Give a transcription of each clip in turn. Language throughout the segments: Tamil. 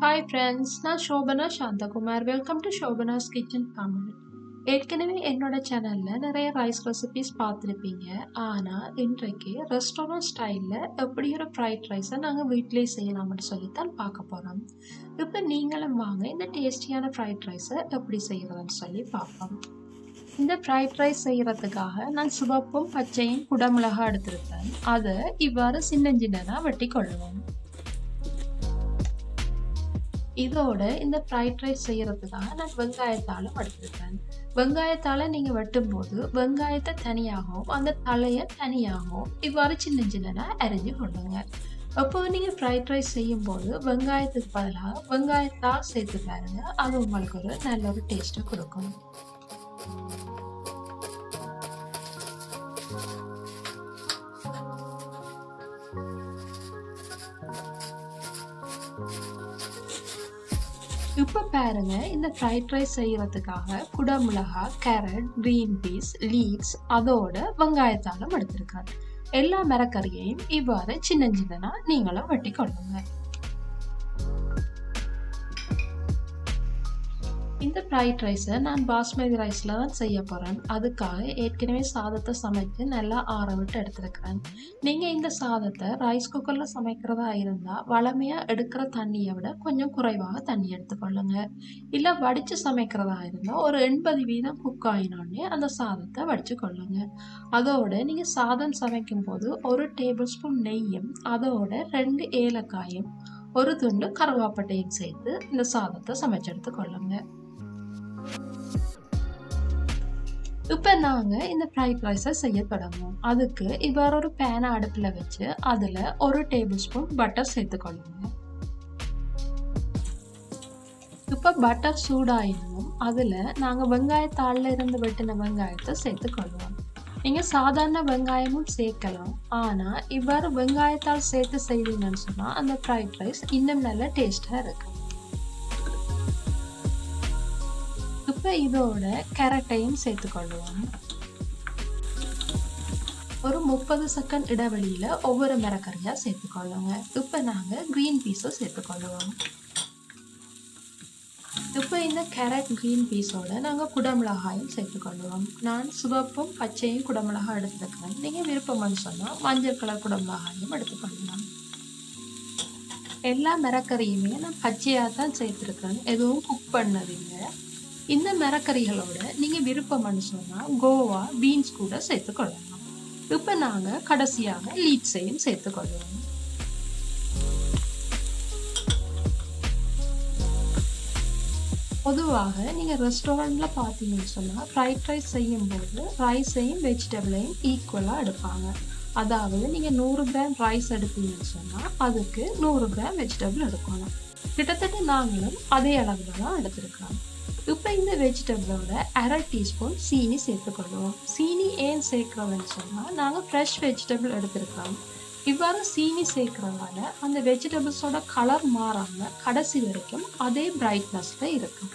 ஹாய் ஃப்ரெண்ட்ஸ் நான் Shobana Santhakumar welcome to Shobana's kitchen Tamil ஏற்கனவே என்னோட சேனலில் நிறைய ரைஸ் ரெசிபிஸ் பார்த்துருப்பீங்க ஆனால் இன்றைக்கு ரெஸ்டாரண்ட் ஸ்டைலில் எப்படி ஒரு ஃப்ரைட் ரைஸை நாங்கள் வீட்டிலே செய்யலாம்னு சொல்லித்தான் பார்க்க போகிறோம் இப்போ நீங்களும் வாங்க இந்த டேஸ்டியான ஃப்ரைட் ரைஸை எப்படி செய்கிறதுன்னு சொல்லி பார்ப்போம் இந்த ஃப்ரைட் ரைஸ் செய்கிறதுக்காக நான் சிவப்பும் பச்சையும் குடமிளகா எடுத்திருக்கேன் அதை இவ்வாறு சின்ன சின்னதாக வெட்டி கொள்ளுவோம் இதோட இந்த ஃப்ரைட் ரைஸ் செய்யறதுக்காக நான் வெங்காயத்தாலும் எடுத்திருக்கேன் வெங்காயத்தால நீங்க வெட்டும் போது வெங்காயத்தை தனியாகவும் அந்த தலையை தனியாகவும் இவ்வாறு சின்ன சின்னனா அரிஞ்சு கொள்ளுங்க அப்போ நீங்க ஃப்ரைட் ரைஸ் செய்யும் போது வெங்காயத்துக்கு பதிலாக வெங்காயத்தால் சேர்த்து பாருங்க அது உங்களுக்கு ஒரு நல்ல ஒரு டேஸ்ட்டை கொடுக்கும் இப்போ பாருங்க இந்த ஃப்ரைட் ரைஸ் செய்யறதுக்காக குடமிளகா கேரட் கிரீன் பீஸ் லீவ்ஸ் அதோட வெங்காயத்தாலும் எடுத்திருக்கேன் எல்லா மரக்கறியையும் இவ்வாறு சின்ன சின்னனா நீங்களும் வெட்டி கொள்ளுங்க இந்த ஃப்ரைட் ரைஸை நான் பாஸ்மதி ரைஸில் தான் செய்ய போகிறேன் அதுக்காக ஏற்கனவே சாதத்தை சமைத்து நல்லா ஆற விட்டு எடுத்துருக்கிறேன் நீங்கள் இந்த சாதத்தை ரைஸ் குக்கரில் சமைக்கிறதா இருந்தால் வளமையாக எடுக்கிற தண்ணியை விட கொஞ்சம் குறைவாக தண்ணி எடுத்துக்கொள்ளுங்க இல்லை வடித்து சமைக்கிறதா இருந்தால் ஒரு எண்பது வீதம் குக் ஆகினோடனே அந்த சாதத்தை வடித்து கொள்ளுங்க அதோட நீங்கள் சாதம் சமைக்கும் போது ஒரு டேபிள் ஸ்பூன் நெய்யும் அதோட ரெண்டு ஏலக்காயும் ஒரு துண்டு கருவாப்பட்டையும் சேர்த்து இந்த சாதத்தை சமைச்செடுத்து கொள்ளுங்க இப்போ நாங்கள் இந்த ஃப்ரைட் ரைஸை செய்ய தொடங்குவோம் அதுக்கு இவ்வாறு ஒரு பேனை அடுப்பில் வச்சு அதில் ஒரு டேபிள் ஸ்பூன் பட்டர் சேர்த்துக்கொள்ளுங்க இப்போ பட்டர் சூடாயினும் அதில் நாங்கள் வெங்காயத்தாளில் இருந்து வெட்டின வெங்காயத்தை சேர்த்துக்கொள்வோம் நீங்கள் சாதாரண வெங்காயமும் சேர்க்கலாம் ஆனால் இவ்வாறு வெங்காயத்தால் சேர்த்து செய்வீங்கன்னு சொன்னால் அந்த ஃப்ரைட் ரைஸ் இன்னும் நல்ல டேஸ்டாக இருக்கும் இப்போ இதோட கேரட்டையும் சேர்த்துக்கொள்ளுவோம் ஒரு முப்பது செகண்ட் இடைவெளியில் ஒவ்வொரு மிரக்கறியாக சேர்த்துக்கொள்ளுங்க இப்போ நாங்கள் க்ரீன் பீஸை சேர்த்துக்கொள்ளுவோம் இப்போ இந்த கேரட் க்ரீன் பீஸோட நாங்கள் குடமிளகாயும் சேர்த்துக்கொள்ளுவோம் நான் சிவப்பும் பச்சையும் குடமிளகாய் எடுத்துக்கிறேன் நீங்கள் விருப்பம்னு சொன்னால் மஞ்சள் கலர் குடமிளகாயும் எடுத்துக்கொள்ளலாம் எல்லா மிரக்கறியுமே நான் பச்சையாக தான் சேர்த்துருக்கேன் எதுவும் குக் பண்ணதில்லை இந்த மிரக்கறிகளோட நீங்கள் விருப்பம்னு சொன்னால் கோவா பீன்ஸ் கூட சேர்த்துக்கொள்ளலாம் இப்போ நாங்கள் கடைசியாக லீட்ஸையும் சேர்த்துக்கொள்வோம் பொதுவாக நீங்கள் ரெஸ்டாரண்ட்டில் பார்த்தீங்கன்னு சொன்னால் ஃப்ரைட் ரைஸ் செய்யும்போது ரைஸையும் வெஜிடபிளையும் ஈக்குவலாக எடுப்பாங்க அதாவது நீங்கள் நூறு கிராம் ரைஸ் எடுத்தீங்கன்னு சொன்னால் அதுக்கு நூறு கிராம் வெஜிடபிள் எடுக்கணும் கிட்டத்தட்ட நாங்களும் அதே அளவில் தான் எடுத்துருக்கோம் இப்போ இந்த வெஜிடபிளோட அரை டீஸ்பூன் சீனி சேர்த்துக்கொள்வோம் சீனி ஏன் சேர்க்குறோம்னு சொன்னால் நாங்கள் ஃப்ரெஷ் வெஜிடபிள் எடுத்துருக்கோம் இவ்வாறு சீனி சேர்க்குறதால அந்த வெஜிடபிள்ஸோட கலர் மாறாமல் கடைசி வரைக்கும் அதே பிரைட்னஸில் இருக்கும்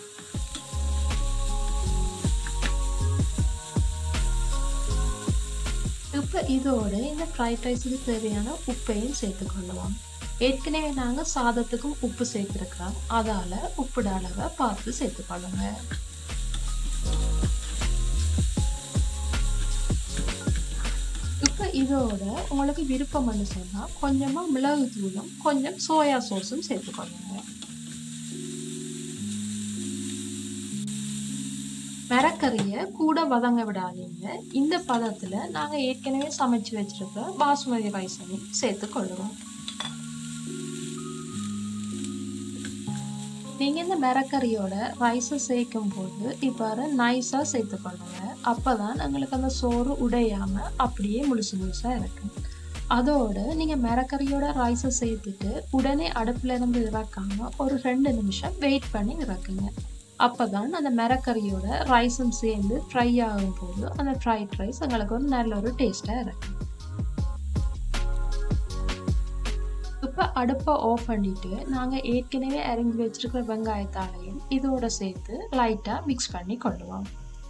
இப்போ இதோட இந்த ஃப்ரைட் ரைஸுக்கு தேவையான உப்பையும் சேர்த்துக்கொள்ளுவோம் ஏற்கனவே நாங்கள் சாதத்துக்கும் உப்பு சேர்த்துருக்கிறோம் அதால் உப்புட அளவை பார்த்து சேர்த்துக்கொள்ளுங்க இப்போ இதோட உங்களுக்கு விருப்பம்னு சொன்னால் கொஞ்சமாக மிளகு தூளும் கொஞ்சம் சோயா சோஸும் சேர்த்துக்கொள்ளுங்க மரக்கறியை கூட வதங்க விடாதீங்க இந்த பதத்தில் நாங்கள் ஏற்கனவே சமைச்சு வச்சுருக்க பாசுமதி ரைஸையும் சேர்த்துக்கொள்ளுவோம் நீங்கள் இந்த மிரக்கறியோட ரைஸை சேர்க்கும் போது இவ்வாறு நைஸாக சேர்த்துக்கொள்ளுங்க அப்போ தான் எங்களுக்கு அந்த சோறு உடையாமல் அப்படியே முழுசு முழுசாக இருக்கும் அதோடு நீங்கள் மிரக்கறியோட ரைஸை சேர்த்துட்டு உடனே அடுப்பில் இருந்து இறக்காமல் ஒரு ரெண்டு நிமிஷம் வெயிட் பண்ணி இறக்குங்க அப்போ தான் அந்த மிரக்கறியோட ரைஸும் சேர்ந்து ஃப்ரை ஆகும் போது அந்த ஃப்ரைட் ரைஸ் எங்களுக்கு ஒரு நல்ல ஒரு டேஸ்ட்டாக இருக்கும் இப்போ அடுப்பை ஆஃப் பண்ணிவிட்டு நாங்கள் ஏற்கனவே அரிஞ்சு வச்சுருக்கிற வெங்காயத்தாலையும் இதோட சேர்த்து லைட்டாக மிக்ஸ் பண்ணி கொள்ளுவோம்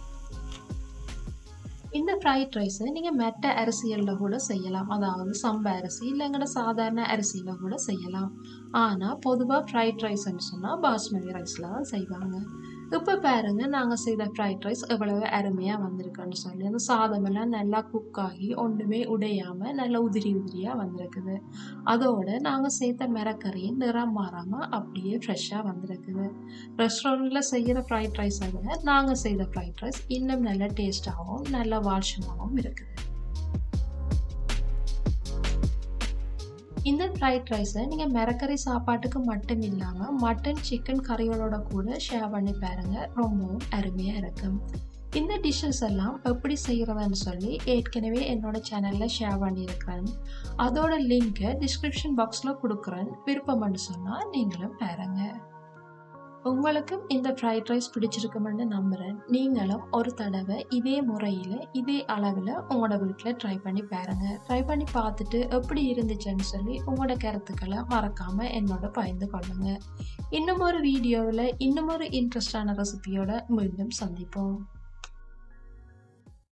இந்த ஃப்ரைட் ரைஸை நீங்கள் மெட்ட அரிசிகளில் கூட செய்யலாம் அதாவது சம்ப அரிசி இல்லைங்கட சாதாரண அரிசியில் கூட செய்யலாம் ஆனால் பொதுவாக ஃப்ரைட் ரைஸ்ன்னு சொன்னால் பாஸ்மதி ரைஸில் தான் செய்வாங்க இப்போ பாருங்க நாங்கள் செய்த ஃப்ரைட் ரைஸ் எவ்வளவு அருமையாக வந்திருக்குன்னு சொல்லி அந்த சாதமெல்லாம் நல்லா குக் ஆகி ஒன்றுமே உடையாமல் நல்லா உதிரி உதிரியாக வந்திருக்குது அதோட நாங்கள் சேர்த்த மிரக்கறியும் நிறம் மாறாமல் அப்படியே ஃப்ரெஷ்ஷாக வந்திருக்குது ரெஸ்டாரண்ட்டில் செய்கிற ஃப்ரைட் ரைஸை விட நாங்கள் செய்த ஃப்ரைட் ரைஸ் இன்னும் நல்ல டேஸ்ட்டாகவும் நல்ல வால்ஷமாகவும் இருக்குது இந்த ஃப்ரைட் ரைஸை நீங்கள் மிரக்கறி சாப்பாட்டுக்கு மட்டும் இல்லாமல் மட்டன் சிக்கன் கறிகளோட கூட ஷேர் பண்ணி பாருங்க ரொம்பவும் அருமையாக இருக்கும் இந்த டிஷ்ஷஸ் எல்லாம் எப்படி செய்கிறதுன்னு சொல்லி ஏற்கனவே என்னோட சேனலில் ஷேர் பண்ணியிருக்கிறேன் அதோட லிங்கை டிஸ்கிரிப்ஷன் பாக்ஸில் கொடுக்குறேன் விருப்பம்னு சொன்னால் நீங்களும் பாருங்கள் உங்களுக்கும் இந்த ஃப்ரைட் ரைஸ் பிடிச்சிருக்குமென்னு நம்புகிறேன் நீங்களும் ஒரு தடவை இதே முறையில் இதே அளவில் உங்களோட வீட்டில் ட்ரை பண்ணி பாருங்கள் ட்ரை பண்ணி பார்த்துட்டு எப்படி இருந்துச்சுன்னு சொல்லி உங்களோட கருத்துக்களை மறக்காமல் என்னோட பகிர்ந்து கொள்ளுங்கள் இன்னும் ஒரு வீடியோவில் இன்னும் ஒரு இன்ட்ரெஸ்டான ரெசிபியோட மீண்டும் சந்திப்போம்